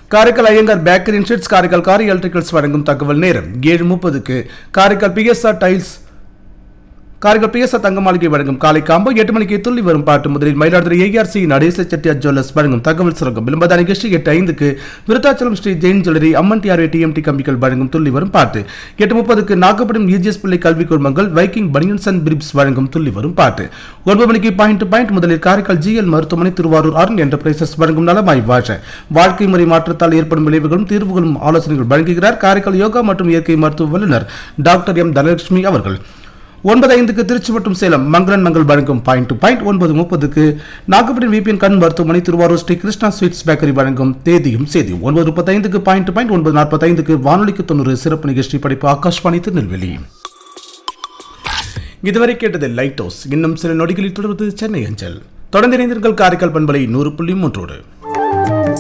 Karaikal Iyengar bakery இன்ஷிட்ஸ் Karaikal Kari electricals வழங்கும் தகவல் நேரம் ஏழு முப்பதுக்கு Karaikal BSR tiles Karaikal BSR Thanga Maligai வழங்கும் காலை காம்போ எட்டு மணிக்கு துள்ளி வரும் பாட்டு முதலில் மயிலாடுதுறை ஏஆர்சி நடேச செட்டியார் ஜுவல்லர்ஸ் வழங்கும் தகவல் சுரங்கம் விளம்பர நிகழ்ச்சி எட்டு ஐந்துக்கு Virudhachalam Shri Jain jewellery Amman TRA TMT கம்பிகள் வழங்கும் துள்ளி வரும் பாட்டு எட்டு முப்பதுக்கு நாகப்பட்டினம் இஜிஎஸ் பிள்ளை கல்வி குழுமங்கள் வைக்கிங் பனியன்ஸ் அண்ட் பிரிப்ஸ் வழங்கும் துள்ளி வரும் பாட்டு ஒன்பது மணிக்கு பாயிண்ட் டு பாயிண்ட் முதலில் காரைக்கால் ஜிஎல் மருத்துவமனை திருவாரூர் அருண் என்டர்பிரைசஸ் வழங்கும் நலமாய் வாழ வாழ்க்கை முறை மாற்றத்தால் ஏற்படும் விளைவுகளும் தீர்வுகளும் ஆலோசனைகள் வழங்குகிறார் காரைக்கால் யோகா மற்றும் இயற்கை மருத்துவ வல்லுநர் டாக்டர் எம் தனலட்சுமி அவர்கள் ஒன்பது ஐந்துக்கு திருச்சி மற்றும் சேலம் மங்களன் மங்கள் வழங்கும் பாயிண்ட் டு பாயிண்ட் ஒன்பது முப்பதுக்கு நாகப்பட்டினம் விபிஎன் கண் மருத்துவமனை திருவாரூர் ஸ்ரீ கிருஷ்ணா ஸ்வீட்ஸ் பேக்கரி வழங்கும் தேதியும் செய்தியும் ஒன்பது முப்பத்தைந்துக்கு பாயிண்ட் டு பாயிண்ட் ஒன்பது நாற்பத்தைந்துக்கு வானொலிக்கு தொண்ணூறு சிறப்பு நிகழ்ச்சி படிப்பு ஆகாஷ்வாணி திருநெல்வேலி இதுவரை கேட்டது லைட் ஹவுஸ் இன்னும் சில நொடிகளில் தொடர்வது சென்னை அஞ்சல் தொடர்ந்து இணைந்தீர்கள் காரைக்கால் பண்பலை நூறு புள்ளி மூன்றோடு